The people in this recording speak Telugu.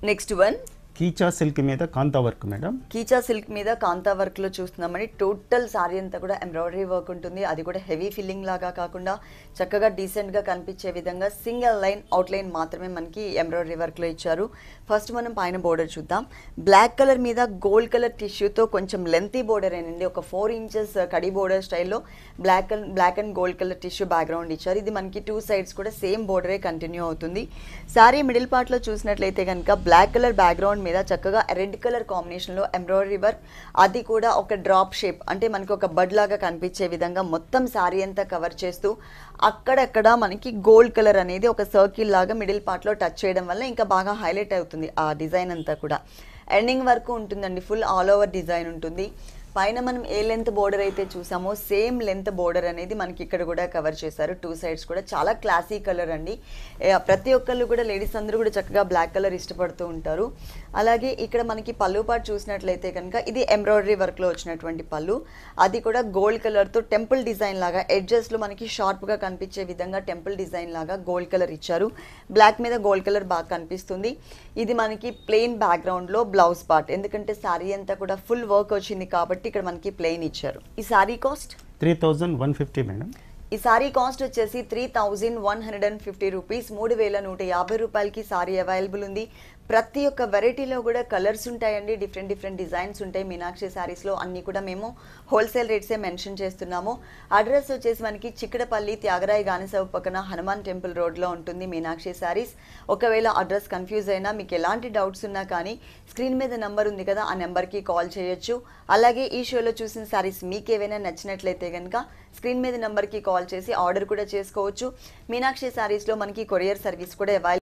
నెక్స్ట్ వన్ కీచా సిల్క్ మీద కాంతా వర్క్ మేడం కీచా సిల్క్ మీద కాంతా వర్క్ లో చూస్తున్నామని టోటల్ సారీ అంతా కూడా ఎంబ్రాయిడరీ వర్క్ ఉంటుంది అది కూడా హెవీ ఫిల్లింగ్ లాగా కాకుండా చక్కగా డీసెంట్ గా కనిపించే విధంగా సింగిల్ లైన్ అవుట్ లైన్ మాత్రమే మనకి ఎంబ్రాయిడరీ వర్క్ లో ఇచ్చారు ఫస్ట్ మనం పైన బోర్డర్ చూద్దాం బ్లాక్ కలర్ మీద గోల్డ్ కలర్ టిష్యూతో కొంచెం లెంతీ బోర్డర్ ఏనండి ఒక ఫోర్ ఇంచెస్ కడి బోర్డర్ స్టైల్లో black black and gold colour tissue background ఇచ్చారు ఇది మనకి టూ సైడ్స్ కూడా సేమ్ బోర్డరే కంటిన్యూ అవుతుంది సారీ మిడిల్ పార్ట్ లో చూసినట్లయితే కనుక బ్లాక్ కలర్ బ్యాక్గ్రౌండ్ మీద చక్కగా రెడ్ కలర్ కాంబినేషన్లో ఎంబ్రాయిడరీ వర్క్ అది కూడా ఒక డ్రాప్ షేప్ అంటే మనకి ఒక బడ్ లాగా కనిపించే విధంగా మొత్తం శారీ అంతా కవర్ చేస్తూ అక్కడక్కడ మనకి గోల్డ్ కలర్ అనేది ఒక సర్కిల్ లాగా మిడిల్ పార్ట్లో టచ్ చేయడం వల్ల ఇంకా బాగా హైలైట్ అవుతుంది ఆ డిజైన్ అంతా కూడా ఎండింగ్ వరకు ఉంటుందండి ఫుల్ ఆల్ ఓవర్ డిజైన్ ఉంటుంది పైన మనం ఏ లెంత్ బోర్డర్ అయితే చూసామో సేమ్ లెంత్ బోర్డర్ అనేది మనకి ఇక్కడ కూడా కవర్ చేశారు టూ సైడ్స్ కూడా చాలా క్లాసీ కలర్ అండి ఏ, ప్రతి ఒక్కళ్ళు కూడా లేడీస్ అందరూ కూడా చక్కగా బ్లాక్ కలర్ ఇష్టపడుతూ ఉంటారు అలాగే ఇక్కడ మనకి పళ్ళు పాటు చూసినట్లయితే కనుక ఇది ఎంబ్రాయిడరీ వర్క్లో వచ్చినటువంటి పళ్ళు అది కూడా గోల్డ్ కలర్తో టెంపుల్ డిజైన్ లాగా ఎడ్జెస్లో మనకి షార్ప్గా కనిపించే విధంగా టెంపుల్ డిజైన్ లాగా గోల్డ్ కలర్ ఇచ్చారు బ్లాక్ మీద గోల్డ్ కలర్ బాగా కనిపిస్తుంది ఇది మనకి ప్లెయిన్ బ్యాక్గ్రౌండ్లో బ్లౌజ్ పార్ట్ ఎందుకంటే శారీ అంతా కూడా ఫుల్ వర్క్ వచ్చింది కాబట్టి ఇక్కడ మనకి ప్లెయిన్ ఇచ్చారు ఈ sari cost three thousand one fifty madam ఈ సారీ కాస్ట్ వచ్చేసి three thousand one hundred and fifty rupees మూడు వేల నూట యాభై రూపాయలకి సారీ అవైలబుల్ ఉంది ప్రతి ఒక్క వెరైటీలో కూడా కలర్స్ ఉంటాయండి డిఫరెంట్ డిఫరెంట్ డిజైన్స్ ఉంటాయి మీనాక్షి శారీస్లో అన్నీ కూడా మేము హోల్సేల్ రేట్సే మెన్షన్ చేస్తున్నాము అడ్రస్ వచ్చేసి మనకి చిక్కడపల్లి త్యాగరాయ గానసభ పక్కన హనుమాన్ టెంపుల్ రోడ్లో ఉంటుంది మీనాక్షి శారీస్ ఒకవేళ అడ్రస్ కన్ఫ్యూజ్ అయినా మీకు ఎలాంటి డౌట్స్ ఉన్నా కానీ స్క్రీన్ మీద నెంబర్ ఉంది కదా ఆ నెంబర్కి కాల్ చేయొచ్చు అలాగే ఈ షోలో చూసిన శారీస్ మీకు ఏవైనా నచ్చినట్లయితే కనుక స్క్రీన్ మీద నెంబర్కి కాల్ చేసి ఆర్డర్ కూడా చేసుకోవచ్చు మీనాక్షి శారీస్లో మనకి కొరియర్ సర్వీస్ కూడా అవైలబుల్